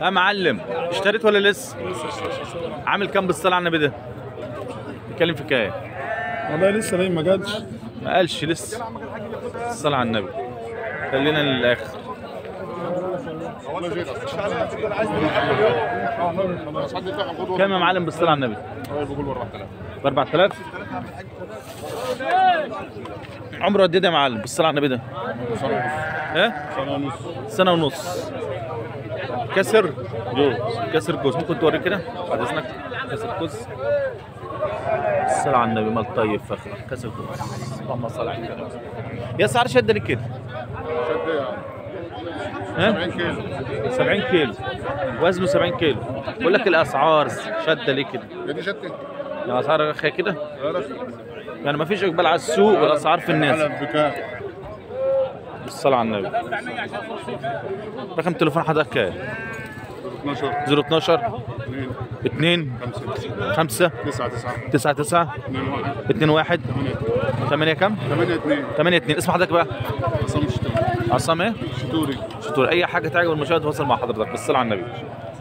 يا معلم اشتريت ولا لسه؟ عامل كام بالصلاة على النبي ده؟ بيتكلم في كام؟ والله لسه باين ما جاتش ما قالش لسه الصلاة على النبي خلينا للآخر كام يا معلم بالصلاة على النبي؟ ب 4000 عمره قد ايه ده يا معلم بالصلاة على النبي ده؟ ايه؟ سنة ونص كسر جوز كسر جوز ممكن توري كده بعد اذنك كسر جوز الصلاة على النبي مال طيب فخر كسر جوز اللهم صل على النبي يا سعر شد لي كده ها 70 كيلو وزنه 70 كيلو بقول لك الاسعار شده ليه كده دي شتى الاسعار رخيه كده يعني ما فيش اقبال على السوق والاسعار في الناس بكام بالصلاه على النبي رقم تليفون حضرتك كام 12 012 2 5 5 9 9 9 9 2 1 2 1 8 كام 8 2 8 2 اسم حضرتك بقى عصام شتوري عصام ايه شتوري شطور اي حاجه تعجب المشاهد تواصل مع حضرتك بالصلاه على النبي